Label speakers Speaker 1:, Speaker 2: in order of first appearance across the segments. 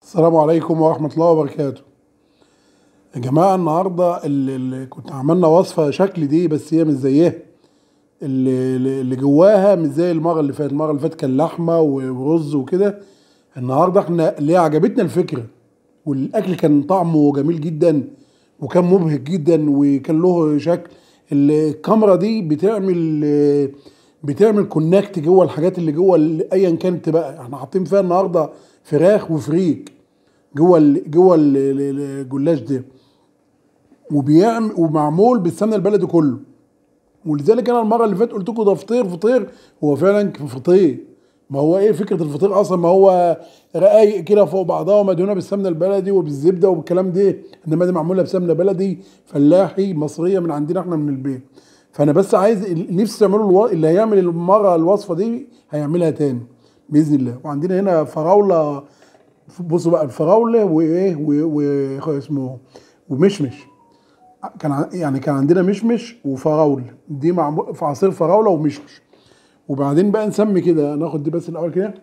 Speaker 1: السلام عليكم ورحمة الله وبركاته يا جماعة النهاردة اللي, اللي كنت عملنا وصفة شكل دي بس هي مش زيها اللي, اللي جواها مش زي المرة اللي فاتت المرة اللي فاتت كان لحمة ورز وكده النهاردة احنا اللي عجبتنا الفكرة والأكل كان طعمه جميل جدا وكان مبهج جدا وكان له شكل الكاميرا دي بتعمل بتعمل كونكت جوه الحاجات اللي جوه ايا كانت بقى احنا حاطين فيها النهارده فراخ وفريك جوه ال جوه ال- ال- الجلاش ده وبيعمل ومعمول بالسمنه البلدي كله ولذلك انا المره اللي فاتت قلت لكم ده فطير فطير هو فعلا فطير ما هو ايه فكره الفطير اصلا ما هو رقايق كده فوق بعضها ومدهونه بالسمنه البلدي وبالزبده وبالكلام ده انما دي معموله بسمنه بلدي فلاحي مصريه من عندنا احنا من البيت فانا بس عايز نفسي تعملوا الو... اللي هيعمل المره الوصفه دي هيعملها تاني باذن الله وعندنا هنا فراوله بصوا بقى الفراوله وايه و- و- اسمه ومشمش كان ع- يعني كان عندنا مشمش وفراوله دي مع في عصير فراوله ومشمش وبعدين بقى نسمي كده ناخد دي بس الاول كده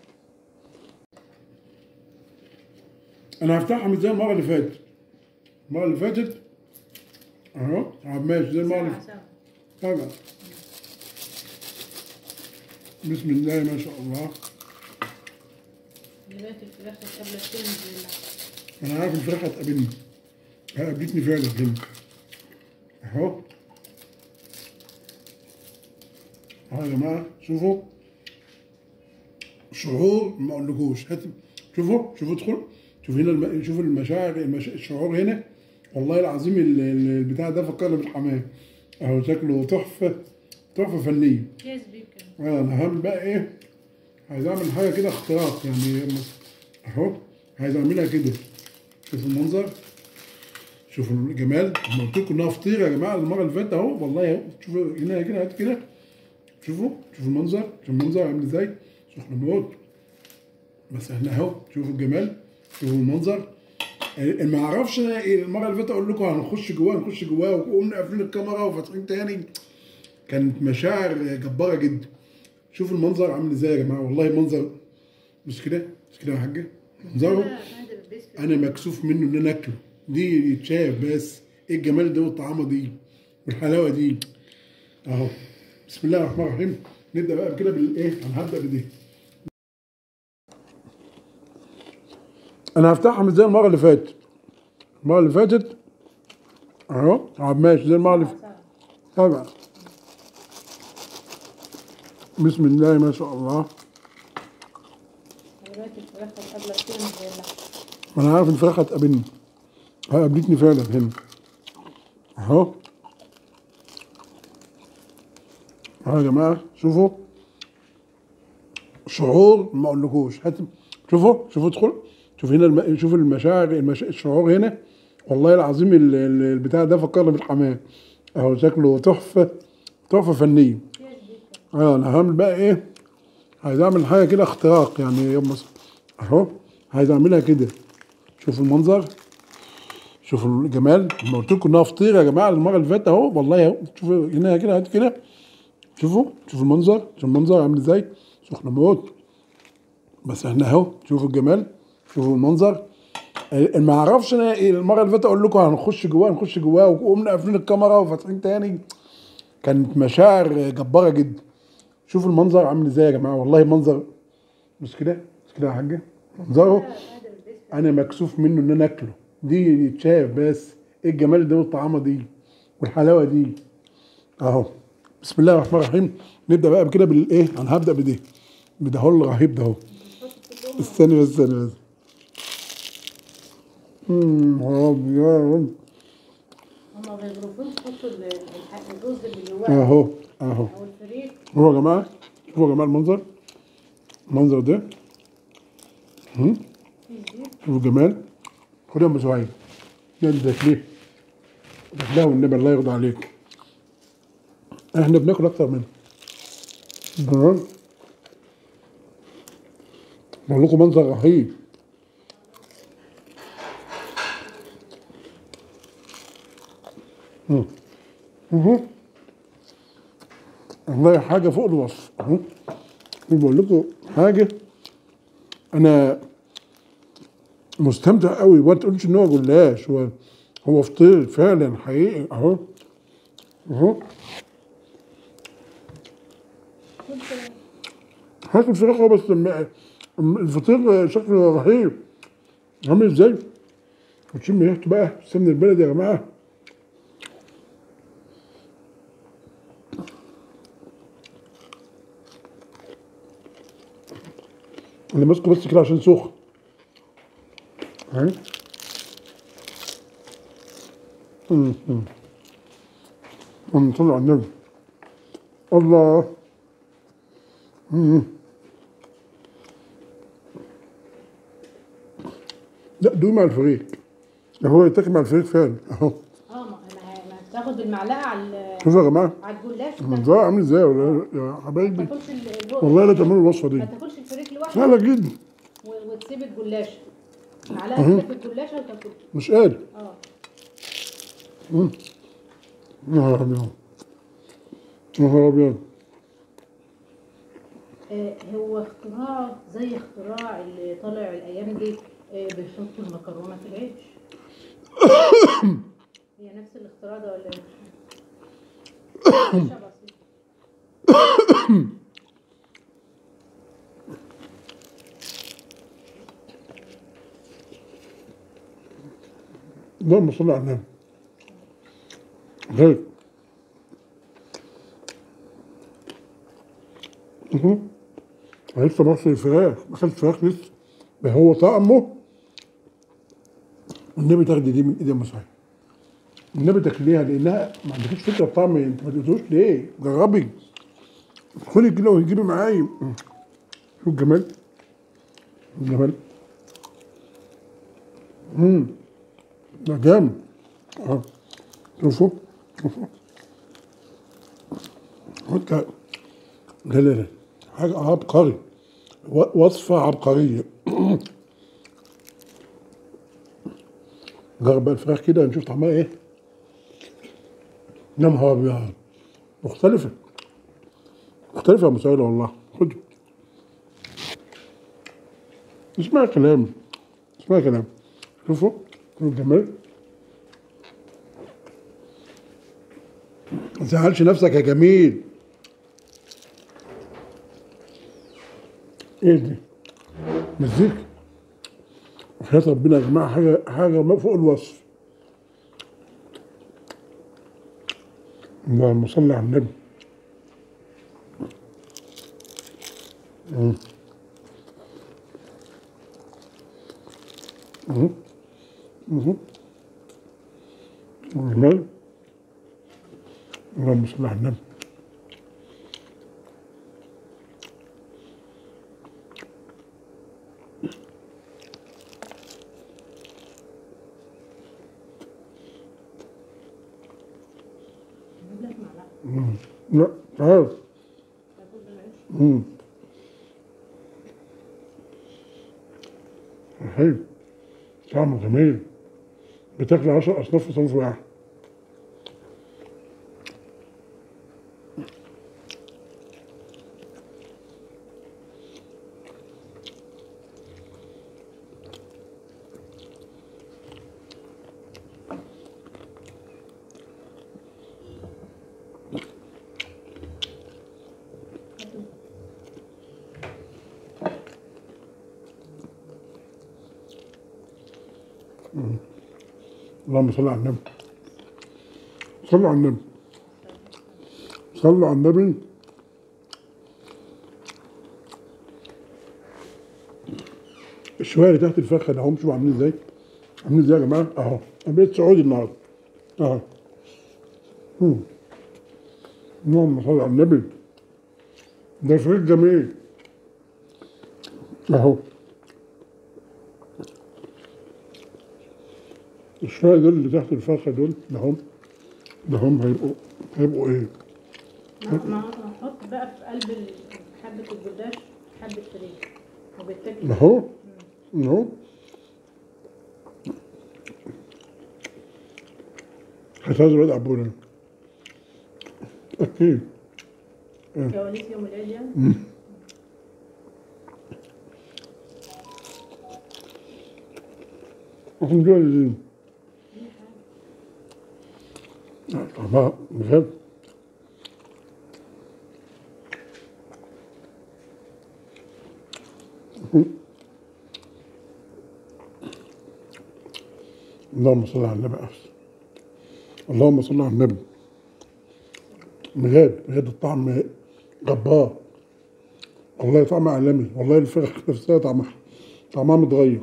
Speaker 1: انا هفتحها مش زي المره اللي فاتت المره اللي فاتت اهو طب ماشي زي المره اللي فاتت طبعا بسم الله ما شاء الله
Speaker 2: دلوقتي الفراخ قبل تنزل
Speaker 1: انا عارف الفراخ هتقابلني قابلتني فعلا هنا اهو اهو يا جماعه شوفوا شعور ما اقولكوش هات شوفوا شوفوا ادخل شوف هنا الم... شوف المشاعر المش... الشعور هنا والله العظيم ال- ال- البتاع ده فكرني بالحمام اهو شكله تحفه تحفه فنيه
Speaker 2: كيس بيكن
Speaker 1: اه انا هعمل بقى ايه عايز اعمل حاجه كده اختراق يعني اهو عايز اعملها كده شوفوا المنظر شوفوا الجمال انا قلت لكم انها فطيره يا جماعه المره اللي فاتت اهو والله اهو شوفوا هنا كده هات كده شوفوا شوفوا المنظر شوفوا المنظر عامل ازاي سخن موت بس احنا اهو شوفوا الجمال شوفوا المنظر ال- ما اعرفش انا إيه المره اللي فاتت اقول لكم هنخش جواه هنخش جواه وقمنا قافلين الكاميرا وفاتحين تاني كانت مشاعر جباره جدا شوفوا المنظر عامل ازاي يا جماعه والله منظر مش كده مش كده يا حاجه منظره انا مكسوف منه ان انا اكله دي يتشاف بس ايه الجمال ده والطعامه دي والحلاوه دي اهو بسم الله الرحمن الرحيم نبدا بقى كده بالايه انا هبدا بدي انا هفتحها مش زي المره اللي فاتت المره اللي فاتت اهو طب ماشي زي المره اللي فاتت طبعا بسم الله ما شاء الله
Speaker 2: دلوقتي الفراخ قبل تنزل
Speaker 1: ما انا عارف الفراخ هتقابلني قابلتني فعلا هنا اهو اهو يا جماعه شوفوا شعور ما اقولكوش هات شوفوا شوفوا ادخل شوف هنا الم... شوف المشاعر المش... الشعور هنا والله العظيم ال- ال- البتاع ده فكرني بالحمام اهو شكله تحفه تحفه فنيه
Speaker 2: كيس بيكن
Speaker 1: اه انا هعمل بقى ايه عايز اعمل حاجه كده اختراق يعني يما اهو عايز اعملها كده شوفوا المنظر شوفوا الجمال ما قلت لكم انها فطيره يا جماعه المره اللي فاتت اهو والله اهو شوفوا هنا كده هات كده شوفوا شوفوا المنظر شوفوا المنظر عامل ازاي سخن موت بس احنا اهو شوفوا الجمال شوفوا المنظر ال- ما اعرفش انا إيه المره اللي فاتت اقول لكم هنخش جواه هنخش جواه وقمنا قافلين الكاميرا وفاتحين تاني كانت مشاعر جباره جدا شوفوا المنظر عامل ازاي يا جماعه والله منظر مش كده مش كده يا حاجه منظره انا مكسوف منه ان انا اكله دي يتشاف بس ايه الجمال ده والطعامه دي والحلاوه دي اهو بسم الله الرحمن الرحيم نبدا بقى كده بالايه انا هبدا بدي بده هو الرهيب ده اهو استني بس استني بس امم ابيض
Speaker 2: هما بيغرفوه يحطوا ال- الح- الرز اللي جواه
Speaker 1: اهو اهو
Speaker 2: او الفريك
Speaker 1: هو يا جماعه شوفوا يا جماعه المنظر المنظر ده هم؟ شوفوا الجمال خد يا ام سعيد يا اللي داخليه داخلها والنبي الله يرضى عليك احنا بناكل اكتر منه تمام بقول لكم منظر رهيب مم. مهم. والله حاجه فوق الوصف اهو بقول لكم حاجه انا مستمتع قوي ما تقولش ان هو جلاش هو هو فطير فعلا حقيقي اهو اهو هاكل فراخ أهو، بس الم- الفطير شكله رهيب عامل ازاي؟ وتشم ريحته بقى السمن البلدي يا جماعه انا ماسكه بس كده عشان سخن هاي أمم، أمم. أمم، صلي على النبي الله أمم. لا دوق مع الفريك هو يتاكل مع الفريك فعلا اهو
Speaker 2: اه ما ما ما تاخد المعلقه على ال-
Speaker 1: شوفوا يا جماعه
Speaker 2: على الجلاش
Speaker 1: المنظر عامل ازاي ولا- يا
Speaker 2: ما
Speaker 1: حبايبي
Speaker 2: تاكلش ال- البق
Speaker 1: والله لا تعملوا الوصفه
Speaker 2: ما
Speaker 1: دي
Speaker 2: تاكلش الفريك لوحده
Speaker 1: سهله جدا
Speaker 2: و- وتسيب الجلاش معلقه كده في الجلاشه وتاكل
Speaker 1: مش قادر
Speaker 2: اه
Speaker 1: يا نهار ابيض يا نهار ابيض
Speaker 2: آه، هو اختراع زي اختراع اللي طالع الايام دي آه، بيحطوا المكرونه في العيش هي نفس الاختراع ده ولا ايه؟ شبه بسيط.
Speaker 1: اللهم صل على النبي غير اهو أنا لسه بغسل الفراخ ما اكلتش فراخ لسه ده هو طعمه والنبي تاخدي دي من ايد ام صحيح النبي تاكليها لانها ما عندكيش فكره طعم انت ما تقولوش ليه جربي خدي كده وتجيبي معايا شوف الجمال الجمال امم ده جامد اه شوفوا شوفوا حتى لا لا لا حاجة عبقري و- وصفة عبقرية جرب بقى الفراخ كده نشوف طعمها ايه يا نهار ابيض مختلفة مختلفة يا مسائلة والله خد اسمع كلام اسمع كلام شوفوا شوفوا الجمال ما تزعلش نفسك يا جميل ايه دي مزيكا وحياة ربنا يا جماعة حاجة حاجة ما فوق الوصف اللهم صل على النبي مم. مم. مم. جمال اللهم صل على النبي
Speaker 2: نجيب لك معلقه
Speaker 1: مم. لا تعال
Speaker 2: تاكل بالعيش
Speaker 1: مم. حلو طعمه جميل بتاكل عشر أصناف في صنف واحد اللهم صل على النبي صلوا على النبي صلوا على النبي الشوية اللي تحت الفرخة ده هم شوفوا عاملين ازاي عاملين ازاي يا جماعة اهو انا بقيت سعودي النهارده اهو مم. اللهم صل على النبي ده فريق جميل اهو الشوية دول اللي تحت الفرخة دول ده هم ده هم هيبقوا هيبقوا ايه؟
Speaker 2: ما ما نحط بقى في قلب ال- حبه الجلاش حبه فريك وبالتاكل
Speaker 1: ده هو ده هو هتهز الواد عبونا اكيد
Speaker 2: كواليس يوم العيد يعني
Speaker 1: الحمد لله طعمها بجد اللهم صل على النبي أحسن اللهم صل على النبي بجد بجد الطعم جبار والله طعم عالمي والله الفراخ نفسها طعمها طعمها متغير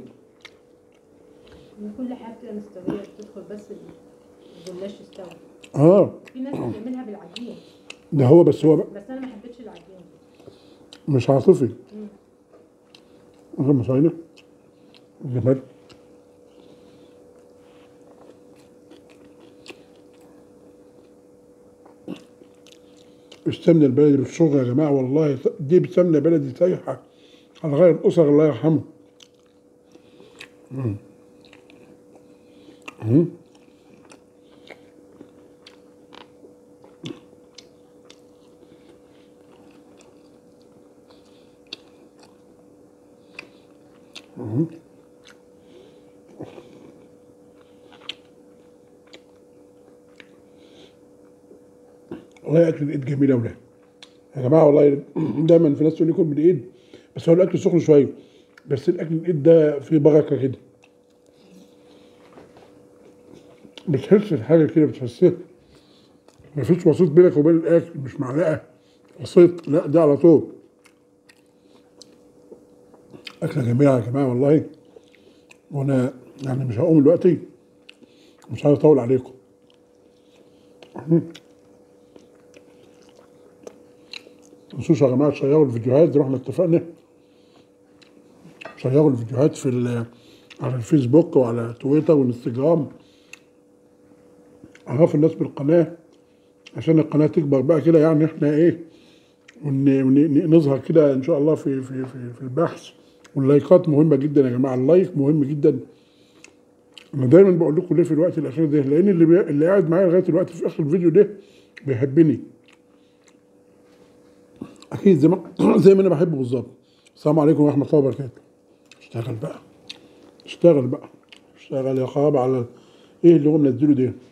Speaker 2: إن كل حاجه بتبقى مستويه بتدخل بس الجلاش يستوي
Speaker 1: اه
Speaker 2: في ناس بتعملها بالعجين
Speaker 1: ده هو بس هو بقى
Speaker 2: بس انا ما حبيتش العجين
Speaker 1: مش عاطفي اللهم صل جمال السمنة البلدي بالشغل يا جماعة والله دي بسمنة بلدي سايحة على غير الأسر الله يرحمه مم. مم. والله اكل الايد جميل اوي يا جماعه والله دايما في ناس تقول لي كل بالايد بس هو الاكل سخن شويه بس الاكل الايد ده فيه بركه كده بتحس الحاجه كده بتحسها مفيش وسيط بينك وبين الاكل مش معلقه وسيط لا ده على طول اكله جميله يا جماعه والله وانا يعني مش هقوم دلوقتي مش عايز اطول عليكم تنسوش يا جماعه تشيروا الفيديوهات زي ما احنا اتفقنا شيروا الفيديوهات في ال- على الفيسبوك وعلى تويتر والانستجرام عرفوا الناس بالقناه عشان القناه تكبر بقى كده يعني احنا ايه ون- ون- نظهر كده ان شاء الله في في في, في البحث واللايكات مهمه جدا يا جماعه اللايك مهم جدا انا دايما بقول لكم ليه في الوقت الاخير ده لان اللي بي... اللي قاعد معايا لغايه دلوقتي في اخر الفيديو ده بيحبني اكيد زي ما زي ما انا بحبه بالظبط السلام عليكم ورحمه الله وبركاته اشتغل بقى اشتغل بقى اشتغل يا خراب على ايه اللي هو منزله ده